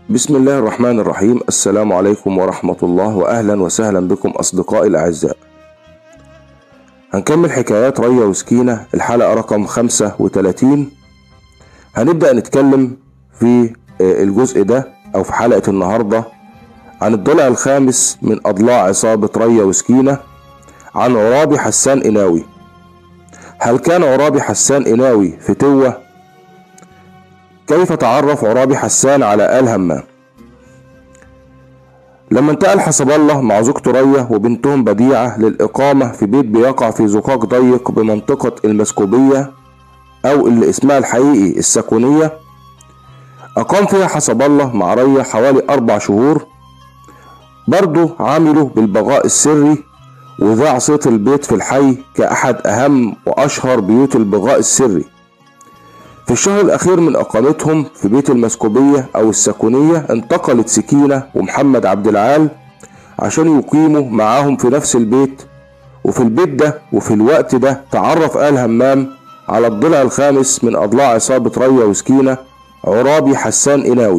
بسم الله الرحمن الرحيم السلام عليكم ورحمة الله وأهلا وسهلا بكم أصدقائي الأعزاء هنكمل حكايات ريا وسكينة الحلقة رقم 35 هنبدأ نتكلم في الجزء ده أو في حلقة النهاردة عن الضلع الخامس من أضلاع عصابة ريا وسكينة عن عرابي حسان إناوي هل كان عرابي حسان إناوي فتوة؟ كيف تعرف عرابي حسان على آل همام؟ لما انتقل حسب الله مع زوجته ريا وبنتهم بديعة للإقامة في بيت بيقع في زقاق ضيق بمنطقة المسكوبية أو اللي اسمها الحقيقي السكونية أقام فيها حسب الله مع ريا حوالي أربع شهور برضه عملوا بالبغاء السري وذاع صيت البيت في الحي كأحد أهم وأشهر بيوت البغاء السري في الشهر الأخير من إقامتهم في بيت المسكوبية أو السكونية انتقلت سكينة ومحمد عبد العال عشان يقيموا معاهم في نفس البيت وفي البيت ده وفي الوقت ده تعرف آل همام على الضلع الخامس من أضلاع عصابة ريا وسكينة عرابي حسان إناوي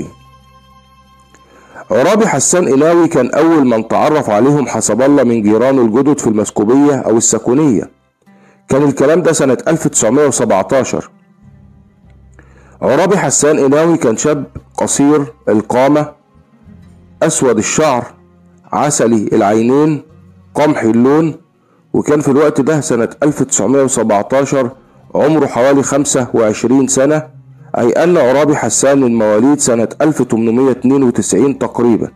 عرابي حسان إناوي كان أول من تعرف عليهم حسب الله من جيرانه الجدد في المسكوبية أو السكونية كان الكلام ده سنة 1917 عرابي حسان إناوي كان شاب قصير القامة أسود الشعر عسلي العينين قمحي اللون وكان في الوقت ده سنة 1917 عمره حوالي 25 سنة أي أن عرابي حسان من مواليد سنة 1892 تقريبا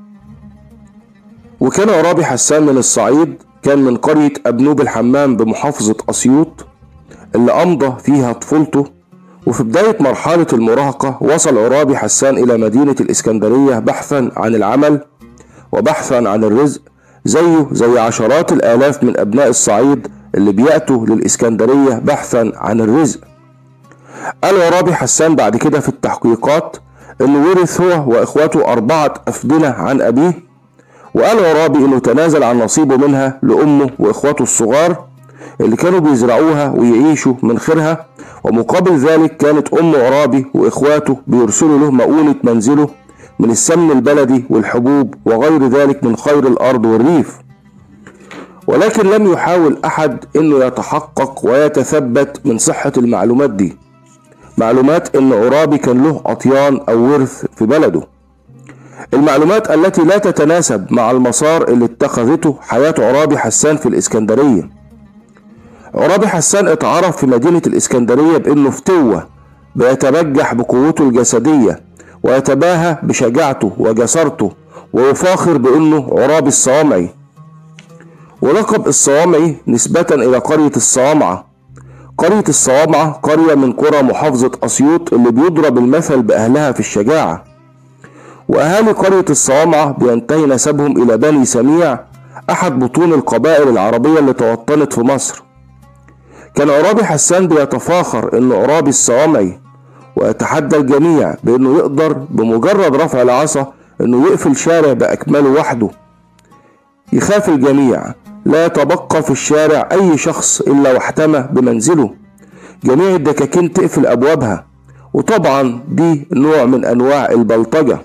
وكان عرابي حسان من الصعيد كان من قرية أبنوب الحمام بمحافظة أسيوط اللي أمضى فيها طفولته وفي بداية مرحلة المراهقة وصل عرابي حسان إلى مدينة الإسكندرية بحثا عن العمل وبحثا عن الرزق زيه زي عشرات الآلاف من أبناء الصعيد اللي بيأتوا للإسكندرية بحثا عن الرزق قال عرابي حسان بعد كده في التحقيقات انه ورث هو واخواته اربعة افدنة عن ابيه وقال عرابي انه تنازل عن نصيبه منها لامه واخواته الصغار اللي كانوا بيزرعوها ويعيشوا من خيرها ومقابل ذلك كانت ام عرابي واخواته بيرسلوا له مؤونة منزله من السمن البلدي والحبوب وغير ذلك من خير الارض والريف ولكن لم يحاول احد انه يتحقق ويتثبت من صحة المعلومات دي معلومات ان عرابي كان له اطيان او ورث في بلده المعلومات التي لا تتناسب مع المسار اللي اتخذته حياة عرابي حسان في الاسكندرية عرابي حسان اتعرف في مدينة الاسكندرية بانه فتوة بيتبجح بقوته الجسدية ويتباهى بشجاعته وجسارته ويفاخر بانه عرابي الصوامعي ولقب الصوامعي نسبة الى قرية الصوامعة قرية الصوامعة قرية من قرى محافظة أسيوط اللي بيضرب المثل بأهلها في الشجاعة وأهالي قرية الصوامعة بينتهي نسبهم إلى بني سميع أحد بطون القبائل العربية اللي توطنت في مصر كان عرابي حسان بيتفاخر إنه عرابي الصوامعي ويتحدى الجميع بإنه يقدر بمجرد رفع العصا إنه يقفل شارع بأكمله وحده يخاف الجميع لا يتبقى في الشارع أي شخص إلا واحتمى بمنزله جميع الدكاكين تقفل أبوابها وطبعا دي نوع من أنواع البلطجة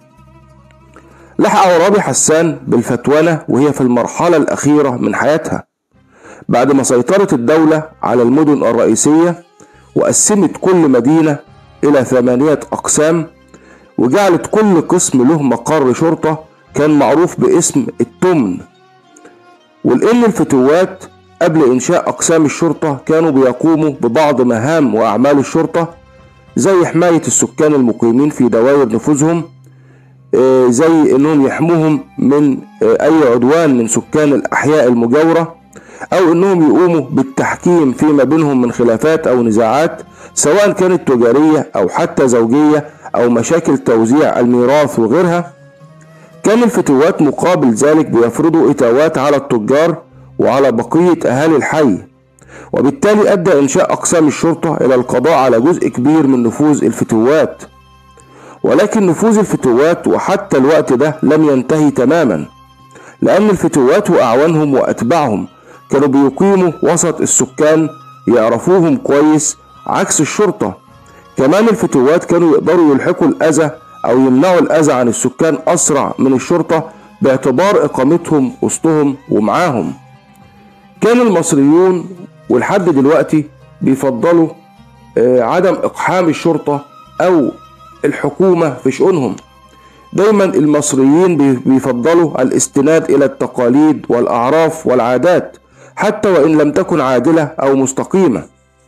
لحق عرابي حسان بالفتوانة وهي في المرحلة الأخيرة من حياتها بعد ما سيطرت الدولة على المدن الرئيسية وقسمت كل مدينة إلى ثمانية أقسام وجعلت كل قسم له مقر شرطة كان معروف باسم التمن ولأن الفتوات قبل إنشاء أقسام الشرطة كانوا بيقوموا ببعض مهام وأعمال الشرطة زي حماية السكان المقيمين في دوائر نفوذهم زي إنهم يحموهم من أي عدوان من سكان الأحياء المجاورة أو إنهم يقوموا بالتحكيم فيما بينهم من خلافات أو نزاعات سواء كانت تجارية أو حتى زوجية أو مشاكل توزيع الميراث وغيرها كان الفتوات مقابل ذلك بيفرضوا إتاوات على التجار وعلى بقية أهالي الحي وبالتالي أدى إنشاء أقسام الشرطة إلى القضاء على جزء كبير من نفوذ الفتوات ولكن نفوذ الفتوات وحتى الوقت ده لم ينتهي تماما لأن الفتوات وأعوانهم وأتباعهم كانوا بيقيموا وسط السكان يعرفوهم كويس عكس الشرطة كمان الفتوات كانوا يقدروا يلحقوا الأذى أو يمنعوا الأذى عن السكان أسرع من الشرطة باعتبار إقامتهم وسطهم ومعاهم كان المصريون ولحد دلوقتي بيفضلوا آه، عدم إقحام الشرطة أو الحكومة في شؤونهم دايما المصريين بيفضلوا الاستناد إلى التقاليد والأعراف والعادات حتى وإن لم تكن عادلة أو مستقيمة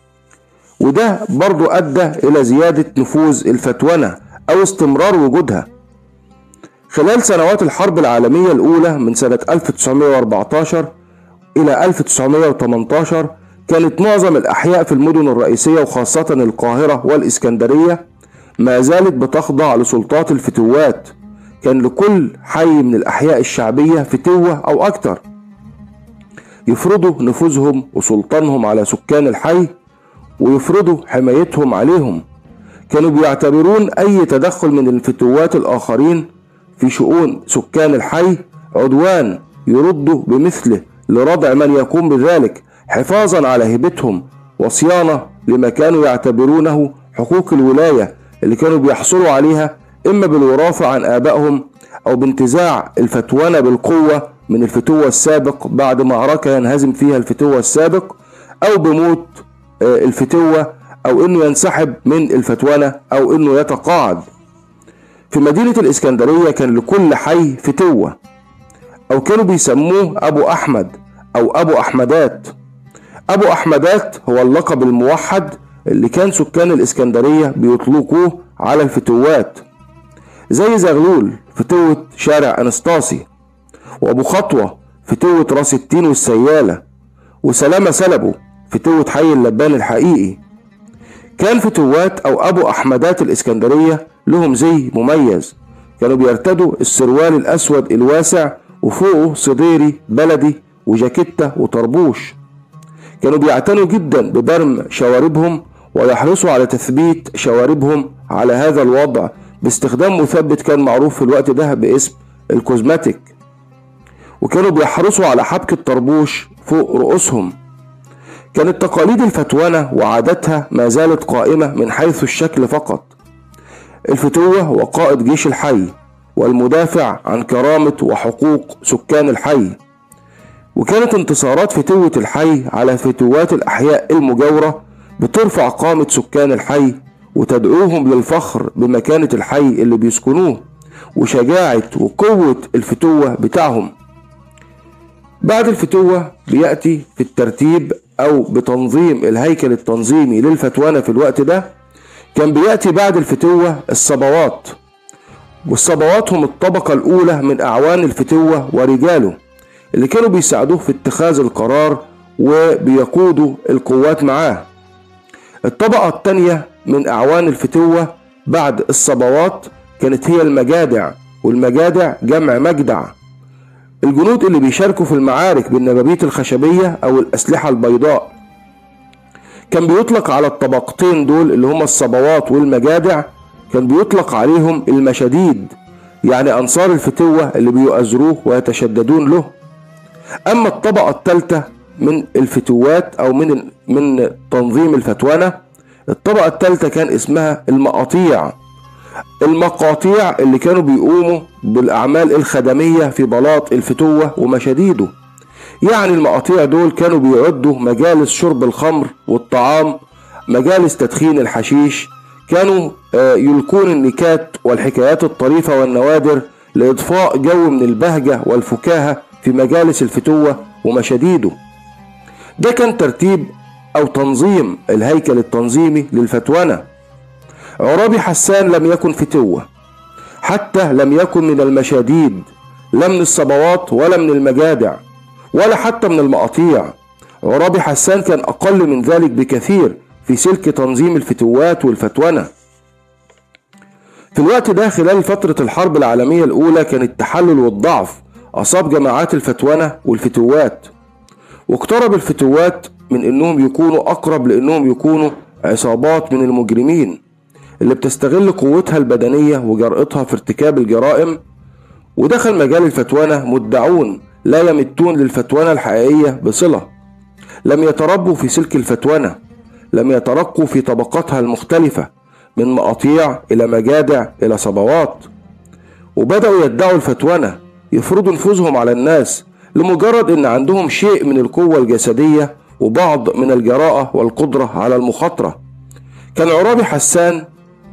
وده برضو أدى إلى زيادة نفوذ الفتونة أو استمرار وجودها خلال سنوات الحرب العالمية الأولى من سنة 1914 إلى 1918 كانت معظم الأحياء في المدن الرئيسية وخاصة القاهرة والإسكندرية ما زالت بتخضع لسلطات الفتوات كان لكل حي من الأحياء الشعبية فتوة أو أكثر يفرضوا نفوذهم وسلطانهم على سكان الحي ويفرضوا حمايتهم عليهم كانوا بيعتبرون أي تدخل من الفتوات الآخرين في شؤون سكان الحي عدوان يردوا بمثله لردع من يقوم بذلك حفاظا على هيبتهم وصيانة لما كانوا يعتبرونه حقوق الولاية اللي كانوا بيحصلوا عليها إما بالوراثة عن آبائهم أو بانتزاع الفتوانة بالقوة من الفتوة السابق بعد معركة ينهزم فيها الفتوة السابق أو بموت آه، الفتوة أو إنه ينسحب من الفتوانة أو إنه يتقاعد في مدينة الإسكندرية كان لكل حي فتوة أو كانوا بيسموه أبو أحمد أو أبو أحمدات أبو أحمدات هو اللقب الموحد اللي كان سكان الإسكندرية بيطلقوه على الفتوات زي زغلول فتوة شارع أنستاسي وأبو خطوة فتوة راس التين والسيالة وسلامة سلبه فتوة حي اللبان الحقيقي كان فتوات أو أبو أحمدات الإسكندرية لهم زي مميز كانوا بيرتدوا السروال الأسود الواسع وفوقه صديري بلدي وجاكيتة وطربوش كانوا بيعتنوا جدا ببرم شواربهم ويحرصوا على تثبيت شواربهم على هذا الوضع باستخدام مثبت كان معروف في الوقت ده باسم الكوزماتيك وكانوا بيحرصوا على حبك الطربوش فوق رؤوسهم كانت تقاليد الفتوانة وعاداتها ما زالت قائمة من حيث الشكل فقط الفتوة هو قائد جيش الحي والمدافع عن كرامة وحقوق سكان الحي وكانت انتصارات فتوة الحي على فتوات الأحياء المجاورة بترفع قامة سكان الحي وتدعوهم للفخر بمكانة الحي اللي بيسكنوه وشجاعة وقوة الفتوة بتاعهم بعد الفتوة بيأتي في الترتيب أو بتنظيم الهيكل التنظيمي للفتوانة في الوقت ده كان بيأتي بعد الفتوة الصبوات والصبوات هم الطبقة الأولى من أعوان الفتوة ورجاله اللي كانوا بيساعدوه في اتخاذ القرار وبيقودوا القوات معاه الطبقة الثانية من أعوان الفتوة بعد الصبوات كانت هي المجادع والمجادع جمع مجدع الجنود اللي بيشاركوا في المعارك بالنبابيت الخشبية أو الأسلحة البيضاء كان بيطلق على الطبقتين دول اللي هما الصبوات والمجادع كان بيطلق عليهم المشاديد يعني أنصار الفتوة اللي بيؤزروه ويتشددون له أما الطبقة الثالثة من الفتوات أو من من تنظيم الفتوانة الطبقة الثالثة كان اسمها المقاطيع المقاطيع اللي كانوا بيقوموا بالأعمال الخدمية في بلاط الفتوة ومشاديده يعني المقاطيع دول كانوا بيعدوا مجالس شرب الخمر والطعام مجالس تدخين الحشيش كانوا آه، يلقون النكات والحكايات الطريفة والنوادر لإضفاء جو من البهجة والفكاهة في مجالس الفتوة ومشاديده ده كان ترتيب أو تنظيم الهيكل التنظيمي للفتوانة عرابي حسان لم يكن فتوة حتى لم يكن من المشاديد لا من الصبوات ولا من المجادع ولا حتى من المقاطيع عرابي حسان كان أقل من ذلك بكثير في سلك تنظيم الفتوات والفتونة في الوقت ده خلال فترة الحرب العالمية الأولى كان التحلل والضعف أصاب جماعات الفتونة والفتوات واقترب الفتوات من انهم يكونوا اقرب لانهم يكونوا عصابات من المجرمين اللي بتستغل قوتها البدنية وجرأتها في ارتكاب الجرائم ودخل مجال الفتوانة مدعون لا يمتون للفتوانة الحقيقية بصلة لم يتربوا في سلك الفتوانة لم يترقوا في طبقاتها المختلفة من مقاطيع إلى مجادع إلى صبوات وبدأوا يدعوا الفتونة يفرضوا نفوذهم على الناس لمجرد ان عندهم شيء من القوة الجسدية وبعض من الجراءة والقدرة على المخاطرة كان عرابي حسان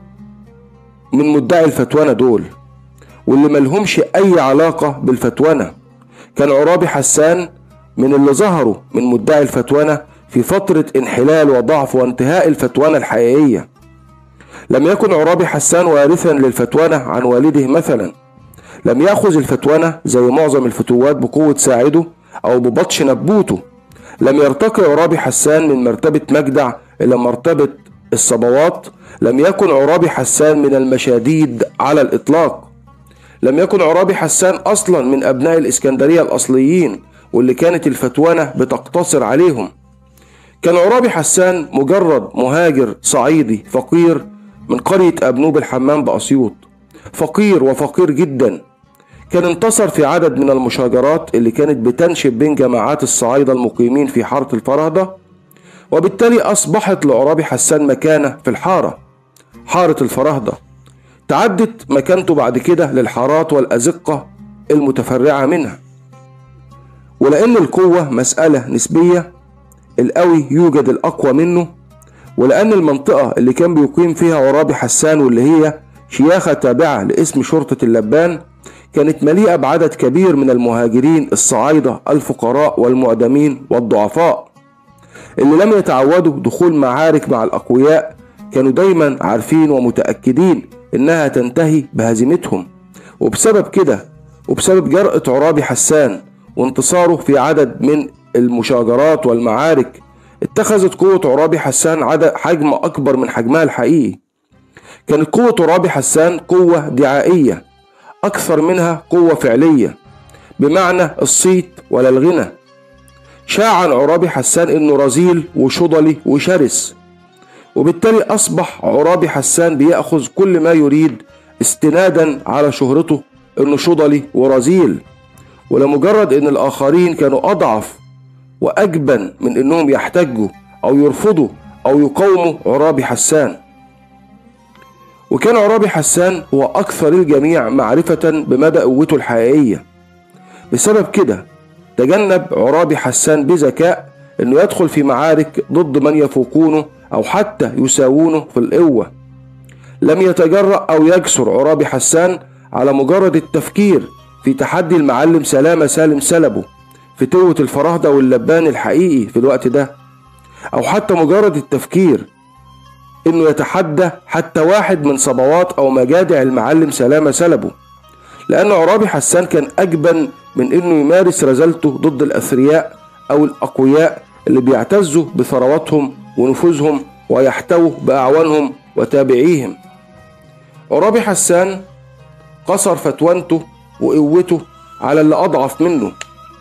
من مدعي الفتونة دول واللي ملهمش اي علاقة بالفتونة كان عرابي حسان من اللي ظهروا من مدعي الفتونة في فترة انحلال وضعف وانتهاء الفتوانة الحقيقية لم يكن عرابي حسان وارثا للفتوانة عن والده مثلا لم يأخذ الفتوانة زي معظم الفتوات بقوة ساعده أو ببطش نبوته لم يرتقي عرابي حسان من مرتبة مجدع إلى مرتبة الصبوات لم يكن عرابي حسان من المشاديد على الإطلاق لم يكن عرابي حسان أصلا من أبناء الإسكندرية الأصليين واللي كانت الفتوانة بتقتصر عليهم كان عرابي حسان مجرد مهاجر صعيدي فقير من قرية أبنوب الحمام بأسيوط فقير وفقير جدا كان انتصر في عدد من المشاجرات اللي كانت بتنشب بين جماعات الصعايدة المقيمين في حارة الفرهدة وبالتالي أصبحت لعرابي حسان مكانة في الحارة حارة الفرهدة تعدت مكانته بعد كده للحارات والأزقة المتفرعة منها ولأن القوة مسألة نسبية القوي يوجد الأقوى منه ولأن المنطقة اللي كان بيقيم فيها عرابي حسان واللي هي شياخة تابعة لاسم شرطة اللبان كانت مليئة بعدد كبير من المهاجرين الصعايدة الفقراء والمعدمين والضعفاء اللي لم يتعودوا دخول معارك مع الأقوياء كانوا دايما عارفين ومتأكدين إنها تنتهي بهزيمتهم وبسبب كده وبسبب جرأة عرابي حسان وانتصاره في عدد من المشاجرات والمعارك اتخذت قوة عرابي حسان عدد حجم أكبر من حجمها الحقيقي كانت قوة عرابي حسان قوة دعائية أكثر منها قوة فعلية بمعنى الصيت ولا الغنى شاع عن عرابي حسان إنه رزيل وشضلي وشرس وبالتالي أصبح عرابي حسان بيأخذ كل ما يريد استنادا على شهرته إنه شضلي ورزيل ولمجرد إن الآخرين كانوا أضعف وأجبن من إنهم يحتجوا أو يرفضوا أو يقاوموا عرابي حسان وكان عرابي حسان هو أكثر الجميع معرفة بمدى قوته الحقيقية بسبب كده تجنب عرابي حسان بذكاء انه يدخل في معارك ضد من يفوقونه او حتى يساوونه في القوة لم يتجرأ او يجسر عرابي حسان على مجرد التفكير في تحدي المعلم سلامة سالم سلبه في توة الفراهدة واللبان الحقيقي في الوقت ده او حتى مجرد التفكير انه يتحدى حتى واحد من صبوات او مجادع المعلم سلامة سلبه لان عرابي حسان كان اجبن من انه يمارس رزالته ضد الاثرياء او الاقوياء اللي بيعتزوا بثرواتهم ونفوذهم ويحتووا باعوانهم وتابعيهم عرابي حسان قصر فتوانته وقوته على اللي اضعف منه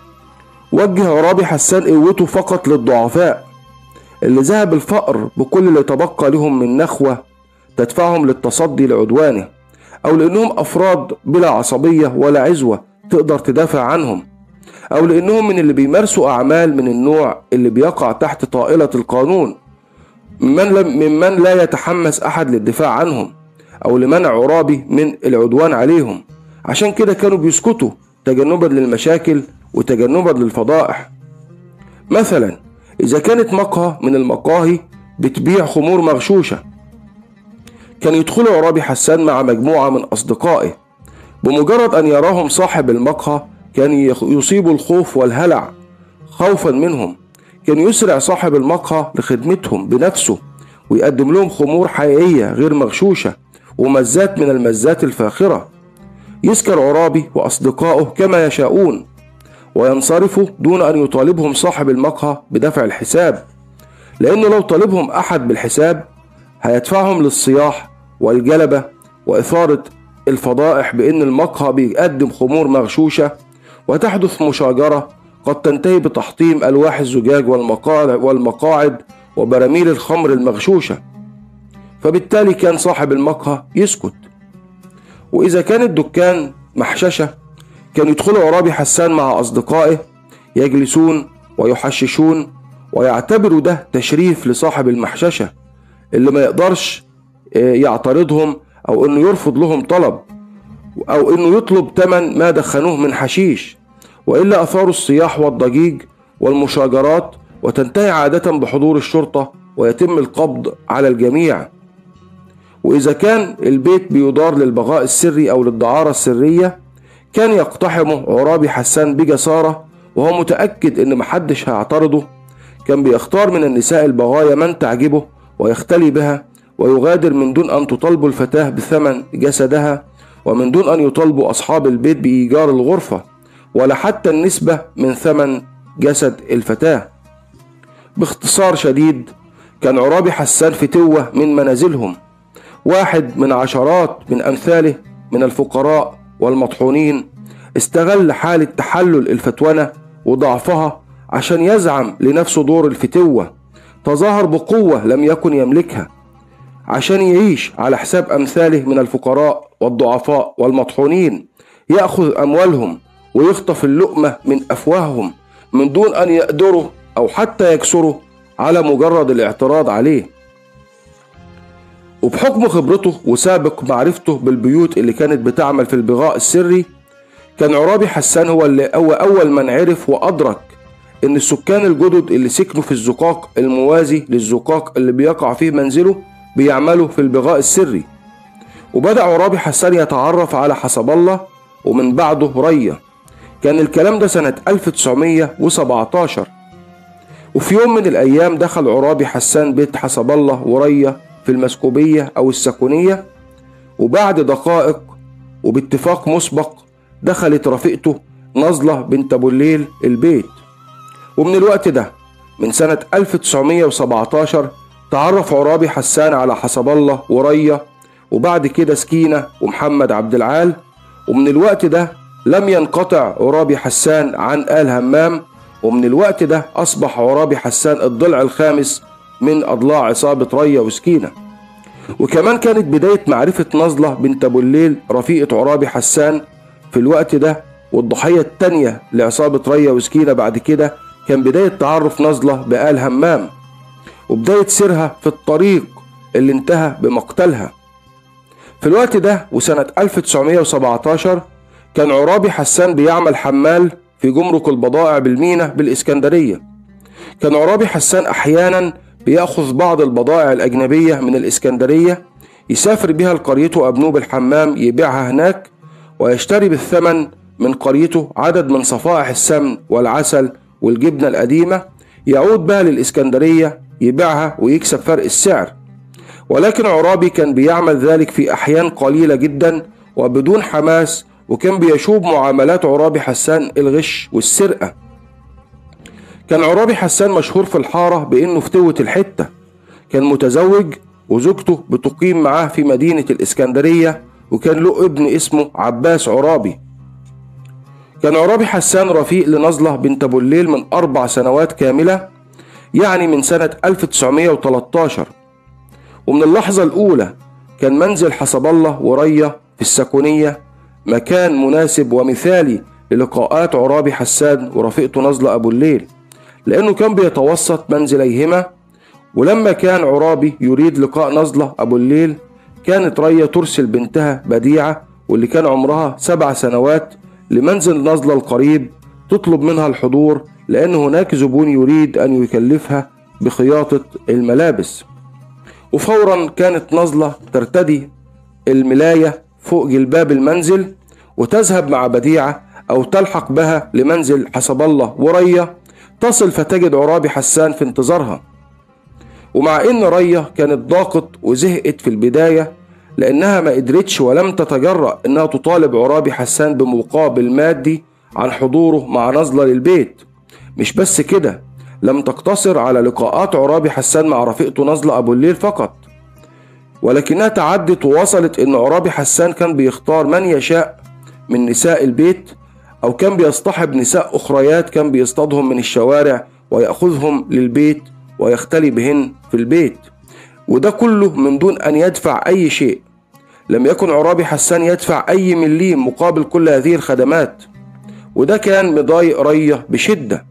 وجه عرابي حسان قوته فقط للضعفاء اللي ذهب الفقر بكل اللي تبقى لهم من نخوة تدفعهم للتصدي لعدوانه أو لأنهم أفراد بلا عصبية ولا عزوة تقدر تدافع عنهم أو لأنهم من اللي بيمارسوا أعمال من النوع اللي بيقع تحت طائلة القانون ممن, لم ممن لا يتحمس أحد للدفاع عنهم أو لمنع عرابي من العدوان عليهم عشان كده كانوا بيسكتوا تجنبا للمشاكل وتجنبا للفضائح مثلا إذا كانت مقهى من المقاهي بتبيع خمور مغشوشة كان يدخل عرابي حسان مع مجموعة من أصدقائه بمجرد أن يراهم صاحب المقهى كان يصيب الخوف والهلع خوفا منهم كان يسرع صاحب المقهى لخدمتهم بنفسه ويقدم لهم خمور حقيقية غير مغشوشة ومزات من المزات الفاخرة يسكر عرابي وأصدقائه كما يشاءون وينصرفوا دون أن يطالبهم صاحب المقهى بدفع الحساب لأنه لو طالبهم أحد بالحساب هيدفعهم للصياح والجلبة وإثارة الفضائح بأن المقهى بيقدم خمور مغشوشة وتحدث مشاجرة قد تنتهي بتحطيم ألواح الزجاج والمقاعد, والمقاعد وبراميل الخمر المغشوشة فبالتالي كان صاحب المقهى يسكت وإذا كان الدكان محششة كان يدخل عرابي حسان مع أصدقائه يجلسون ويحششون ويعتبروا ده تشريف لصاحب المحششة اللي ما يقدرش يعترضهم أو إنه يرفض لهم طلب أو إنه يطلب تمن ما دخنوه من حشيش وإلا أثاروا الصياح والضجيج والمشاجرات وتنتهي عادة بحضور الشرطة ويتم القبض على الجميع وإذا كان البيت بيدار للبغاء السري أو للدعارة السرية كان يقتحمه عرابي حسان بجسارة وهو متأكد إن محدش هيعترضه كان بيختار من النساء البغايا من تعجبه ويختلي بها ويغادر من دون أن تطالب الفتاة بثمن جسدها ومن دون أن يطالبوا أصحاب البيت بإيجار الغرفة ولا حتى النسبة من ثمن جسد الفتاة باختصار شديد كان عرابي حسان فتوة من منازلهم واحد من عشرات من أمثاله من الفقراء والمطحونين استغل حالة تحلل الفتونة وضعفها عشان يزعم لنفسه دور الفتوة تظاهر بقوة لم يكن يملكها عشان يعيش على حساب أمثاله من الفقراء والضعفاء والمطحونين يأخذ أموالهم ويخطف اللقمة من أفواههم من دون أن يقدروا أو حتى يكسروا على مجرد الاعتراض عليه وبحكم خبرته وسابق معرفته بالبيوت اللي كانت بتعمل في البغاء السري كان عرابي حسان هو اللي هو أول من عرف وأدرك إن السكان الجدد اللي سكنوا في الزقاق الموازي للزقاق اللي بيقع فيه منزله بيعملوا في البغاء السري وبدأ عرابي حسان يتعرف على حسب الله ومن بعده ريا كان الكلام ده سنة 1917 وفي يوم من الأيام دخل عرابي حسان بيت حسب الله وريا في المسكوبية أو السكونية وبعد دقائق وباتفاق مسبق دخلت رفيقته نظلة بنت أبو الليل البيت ومن الوقت ده من سنة 1917 تعرف عرابي حسان على حسب الله وريا وبعد كده سكينة ومحمد عبد العال ومن الوقت ده لم ينقطع عرابي حسان عن آل همام ومن الوقت ده أصبح عرابي حسان الضلع الخامس من أضلاع عصابة ريا وسكينة وكمان كانت بداية معرفة نظلة بنت أبو الليل رفيقة عرابي حسان في الوقت ده والضحية التانية لعصابة ريا وسكينة بعد كده كان بداية تعرف نظلة بآل همام وبداية سيرها في الطريق اللي انتهى بمقتلها في الوقت ده وسنة 1917 كان عرابي حسان بيعمل حمال في جمرك البضائع بالمينا بالإسكندرية كان عرابي حسان أحيانا بيأخذ بعض البضائع الأجنبية من الإسكندرية يسافر بها لقريته أبنوب الحمام يبيعها هناك ويشتري بالثمن من قريته عدد من صفائح السمن والعسل والجبنة القديمة يعود بها للإسكندرية يبيعها ويكسب فرق السعر ولكن عرابي كان بيعمل ذلك في أحيان قليلة جدا وبدون حماس وكان بيشوب معاملات عرابي حسان الغش والسرقة كان عرابي حسان مشهور في الحارة بأنه فتوة الحتة كان متزوج وزوجته بتقيم معاه في مدينة الإسكندرية وكان له ابن اسمه عباس عرابي كان عرابي حسان رفيق لنظلة بنت أبو الليل من أربع سنوات كاملة يعني من سنة 1913 ومن اللحظة الأولى كان منزل حسب الله وريا في السكونية مكان مناسب ومثالي للقاءات عرابي حسان ورفيقته نظلة أبو الليل لأنه كان بيتوسط منزليهما ولما كان عرابي يريد لقاء نظلة أبو الليل كانت ريا ترسل بنتها بديعة واللي كان عمرها سبع سنوات لمنزل نظلة القريب تطلب منها الحضور لأن هناك زبون يريد أن يكلفها بخياطة الملابس وفورا كانت نظلة ترتدي الملاية فوق جلباب المنزل وتذهب مع بديعة أو تلحق بها لمنزل حسب الله وريا تصل فتجد عرابي حسان في انتظارها ومع ان ريا كانت ضاقت وزهقت في البداية لانها ما قدرتش ولم تتجرأ انها تطالب عرابي حسان بمقابل مادي عن حضوره مع نزلة للبيت مش بس كده لم تقتصر على لقاءات عرابي حسان مع رفيقته نزلة ابو الليل فقط ولكنها تعدت ووصلت ان عرابي حسان كان بيختار من يشاء من نساء البيت او كان بيصطحب نساء اخريات كان بيصطادهم من الشوارع ويأخذهم للبيت ويختلي بهن في البيت وده كله من دون أن يدفع أي شيء لم يكن عرابي حسان يدفع أي مليم مقابل كل هذه الخدمات وده كان مضايق ريا بشدة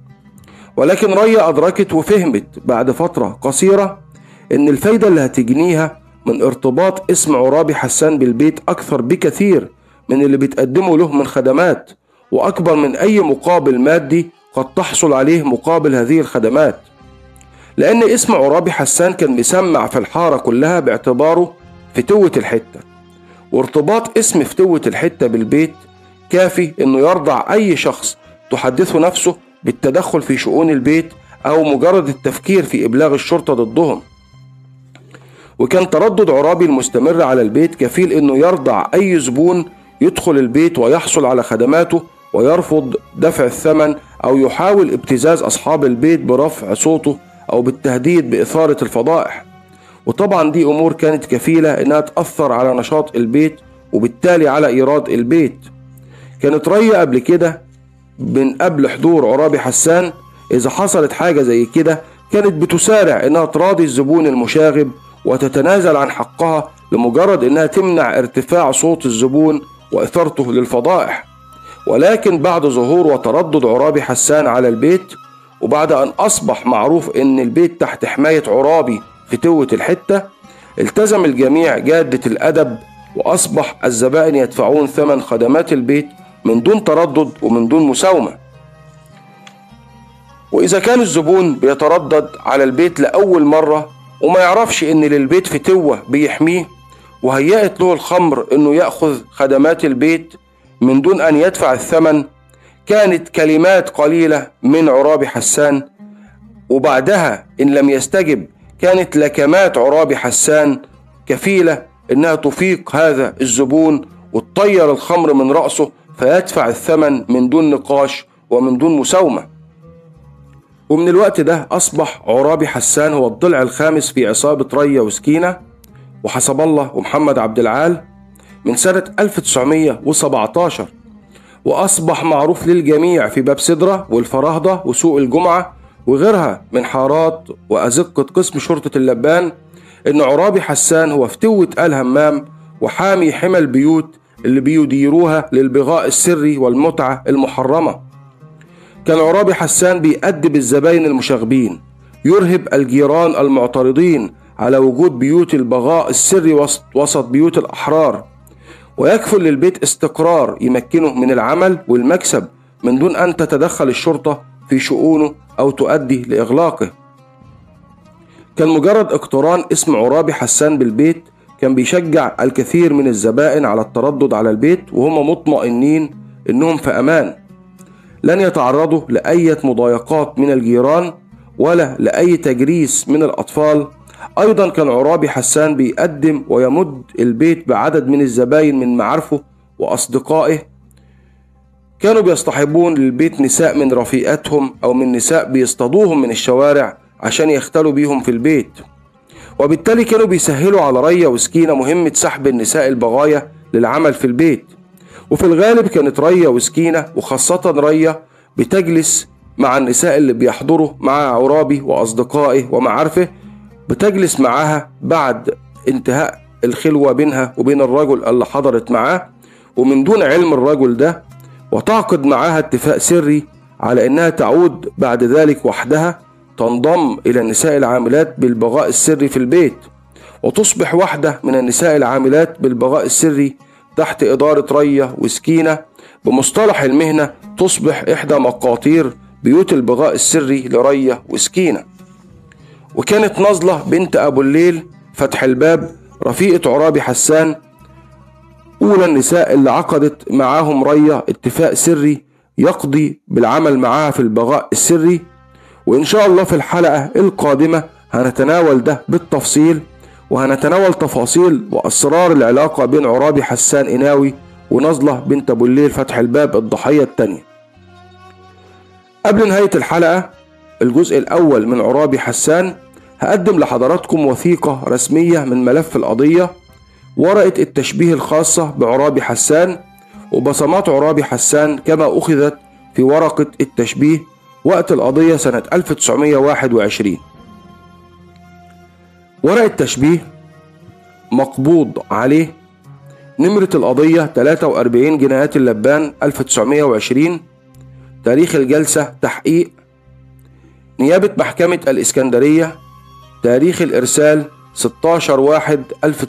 ولكن ريا أدركت وفهمت بعد فترة قصيرة إن الفايدة اللي هتجنيها من ارتباط اسم عرابي حسان بالبيت أكثر بكثير من اللي بتقدمه له من خدمات وأكبر من أي مقابل مادي قد تحصل عليه مقابل هذه الخدمات لأن اسم عرابي حسان كان مسمع في الحارة كلها باعتباره فتوة الحتة وارتباط اسم فتوة الحتة بالبيت كافي انه يرضع اي شخص تحدثه نفسه بالتدخل في شؤون البيت او مجرد التفكير في ابلاغ الشرطة ضدهم وكان تردد عرابي المستمر على البيت كفيل انه يرضع اي زبون يدخل البيت ويحصل على خدماته ويرفض دفع الثمن او يحاول ابتزاز اصحاب البيت برفع صوته او بالتهديد باثارة الفضائح وطبعا دي امور كانت كفيلة انها تأثر على نشاط البيت وبالتالي على ايراد البيت كانت ريا قبل كده من قبل حضور عرابي حسان اذا حصلت حاجة زي كده كانت بتسارع انها تراضي الزبون المشاغب وتتنازل عن حقها لمجرد انها تمنع ارتفاع صوت الزبون واثارته للفضائح ولكن بعد ظهور وتردد عرابي حسان على البيت وبعد ان اصبح معروف ان البيت تحت حماية عرابي في توة الحتة التزم الجميع جادة الادب واصبح الزبائن يدفعون ثمن خدمات البيت من دون تردد ومن دون مساومة وإذا كان الزبون بيتردد على البيت لأول مرة وما يعرفش إن للبيت فتوة بيحميه وهيأت له الخمر إنه يأخذ خدمات البيت من دون أن يدفع الثمن كانت كلمات قليلة من عرابي حسان وبعدها إن لم يستجب كانت لكمات عرابي حسان كفيلة إنها تفيق هذا الزبون وتطير الخمر من رأسه فيدفع الثمن من دون نقاش ومن دون مساومة ومن الوقت ده أصبح عرابي حسان هو الضلع الخامس في عصابة ريا وسكينة وحسب الله ومحمد عبد العال من سنة 1917 وأصبح معروف للجميع في باب سدرة والفراهضة وسوق الجمعة وغيرها من حارات وأزقة قسم شرطة اللبان إن عرابي حسان هو فتوة آل همام وحامي حمى البيوت اللي بيديروها للبغاء السري والمتعة المحرمة كان عرابي حسان بيأدب الزباين المشاغبين يرهب الجيران المعترضين على وجود بيوت البغاء السري وسط, وسط بيوت الأحرار ويكفل للبيت استقرار يمكنه من العمل والمكسب من دون أن تتدخل الشرطة في شؤونه أو تؤدي لإغلاقه كان مجرد اقتران اسم عرابي حسان بالبيت كان بيشجع الكثير من الزبائن على التردد على البيت وهم مطمئنين انهم في امان لن يتعرضوا لأية مضايقات من الجيران ولا لأي تجريس من الأطفال أيضا كان عرابي حسان بيقدم ويمد البيت بعدد من الزباين من معارفه وأصدقائه كانوا بيصطحبون للبيت نساء من رفيقاتهم أو من نساء بيصطادوهم من الشوارع عشان يختلوا بيهم في البيت وبالتالي كانوا بيسهلوا على ريا وسكينة مهمة سحب النساء البغايا للعمل في البيت وفي الغالب كانت ريا وسكينة وخاصة ريا بتجلس مع النساء اللي بيحضروا مع عرابي وأصدقائه ومعارفه بتجلس معاها بعد انتهاء الخلوة بينها وبين الرجل اللي حضرت معاه ومن دون علم الرجل ده وتعقد معاها اتفاق سري على انها تعود بعد ذلك وحدها تنضم الى النساء العاملات بالبغاء السري في البيت وتصبح واحدة من النساء العاملات بالبغاء السري تحت إدارة رية وسكينة بمصطلح المهنة تصبح إحدى مقاطير بيوت البغاء السري لرية وسكينة وكانت نظلة بنت أبو الليل فتح الباب رفيقة عرابي حسان أولى النساء اللي عقدت معاهم رية اتفاق سري يقضي بالعمل معاها في البغاء السري وإن شاء الله في الحلقة القادمة هنتناول ده بالتفصيل وهنتناول تفاصيل وأسرار العلاقة بين عرابي حسان إناوي ونظلة بنت أبو الليل فتح الباب الضحية التانية قبل نهاية الحلقة الجزء الأول من عرابي حسان هقدم لحضراتكم وثيقة رسمية من ملف القضية ورقة التشبيه الخاصة بعرابي حسان وبصمات عرابي حسان كما أخذت في ورقة التشبيه وقت القضية سنة 1921 ورق التشبيه مقبوض عليه نمرة القضية 43 جنايات اللبان 1920 تاريخ الجلسة تحقيق نيابة محكمة الإسكندرية تاريخ الإرسال 16 واحد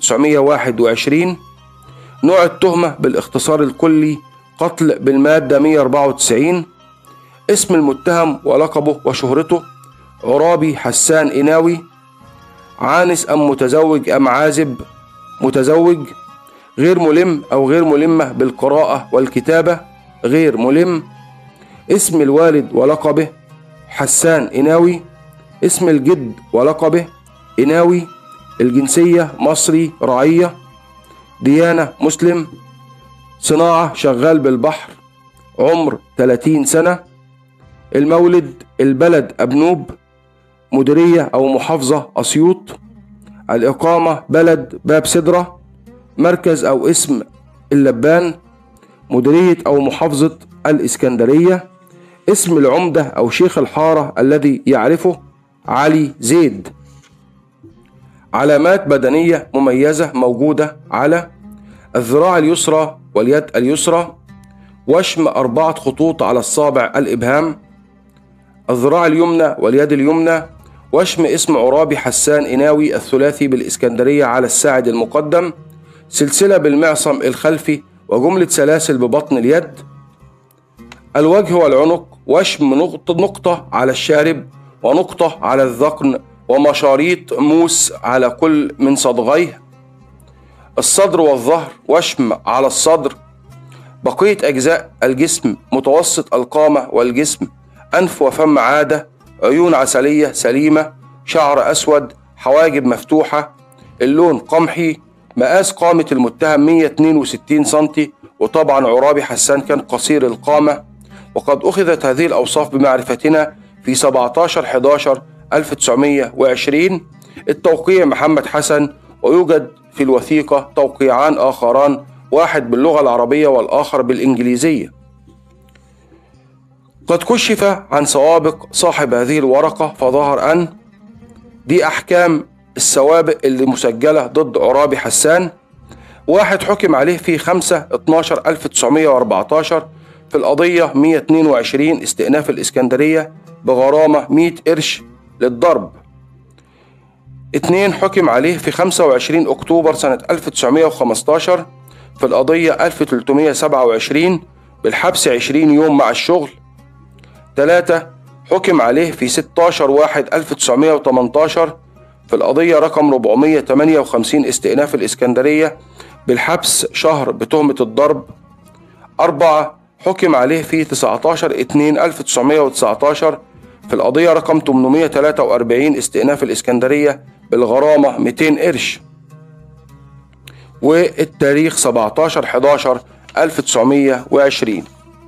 1921 نوع التهمة بالاختصار الكلي قتل بالمادة 194 اسم المتهم ولقبه وشهرته عرابي حسان إناوي عانس أم متزوج أم عازب متزوج غير ملم أو غير ملمة بالقراءة والكتابة غير ملم اسم الوالد ولقبه حسان إناوي اسم الجد ولقبه إناوي الجنسية مصري رعية ديانة مسلم صناعة شغال بالبحر عمر 30 سنة المولد البلد أبنوب مديرية أو محافظة أسيوط الإقامة بلد باب سدرة مركز أو اسم اللبان مديرية أو محافظة الإسكندرية اسم العمدة أو شيخ الحارة الذي يعرفه علي زيد علامات بدنية مميزة موجودة على الذراع اليسرى واليد اليسرى وشم أربعة خطوط على الصابع الإبهام الذراع اليمنى واليد اليمنى وشم اسم عرابي حسان إناوي الثلاثي بالإسكندرية على الساعد المقدم سلسلة بالمعصم الخلفي وجملة سلاسل ببطن اليد الوجه والعنق وشم نقطة, نقطة على الشارب ونقطة على الذقن ومشاريط موس على كل من صدغيه الصدر والظهر وشم على الصدر بقية أجزاء الجسم متوسط القامة والجسم أنف وفم عادة عيون عسلية سليمة شعر أسود حواجب مفتوحة اللون قمحي مقاس قامة المتهم 162 سنتي وطبعا عرابي حسان كان قصير القامة وقد أخذت هذه الأوصاف بمعرفتنا في 17 11 1920 التوقيع محمد حسن ويوجد في الوثيقة توقيعان آخران واحد باللغة العربية والآخر بالإنجليزية قد كشف عن سوابق صاحب هذه الورقة فظهر أن دي أحكام السوابق اللي مسجلة ضد عرابي حسان واحد حكم عليه في 5 12 1914 في القضية 122 استئناف الإسكندرية بغرامة 100 قرش للضرب اتنين حكم عليه في 25 أكتوبر سنة 1915 في القضية 1327 بالحبس 20 يوم مع الشغل تلاتة حكم عليه في 16 واحد 1918 في القضية رقم 458 استئناف الإسكندرية بالحبس شهر بتهمة الضرب أربعة حكم عليه في 19 2 1919 في القضية رقم 843 استئناف الإسكندرية بالغرامة 200 قرش والتاريخ 17 11 1920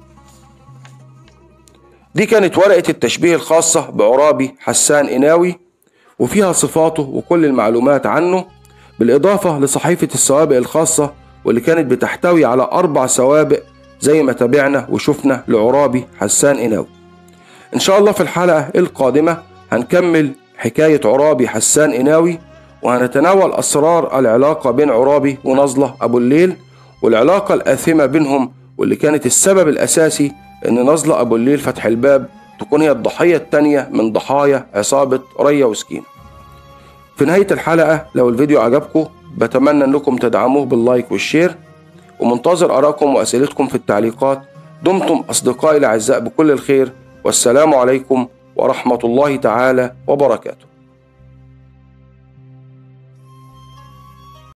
دي كانت ورقة التشبيه الخاصة بعرابي حسان إناوي وفيها صفاته وكل المعلومات عنه بالإضافة لصحيفة السوابق الخاصة واللي كانت بتحتوي على أربع سوابق زي ما تابعنا وشفنا لعرابي حسان إناوي إن شاء الله في الحلقة القادمة هنكمل حكاية عرابي حسان إناوي وهنتناول أسرار العلاقة بين عرابي ونظلة أبو الليل والعلاقة الآثمة بينهم واللي كانت السبب الأساسي إن نظلة أبو الليل فتح الباب تكون هي الضحية التانية من ضحايا عصابة ريا وسكينة في نهاية الحلقة لو الفيديو عجبكم بتمنى أنكم تدعموه باللايك والشير ومنتظر آرائكم وأسئلتكم في التعليقات دمتم أصدقائي الأعزاء بكل الخير والسلام عليكم ورحمة الله تعالى وبركاته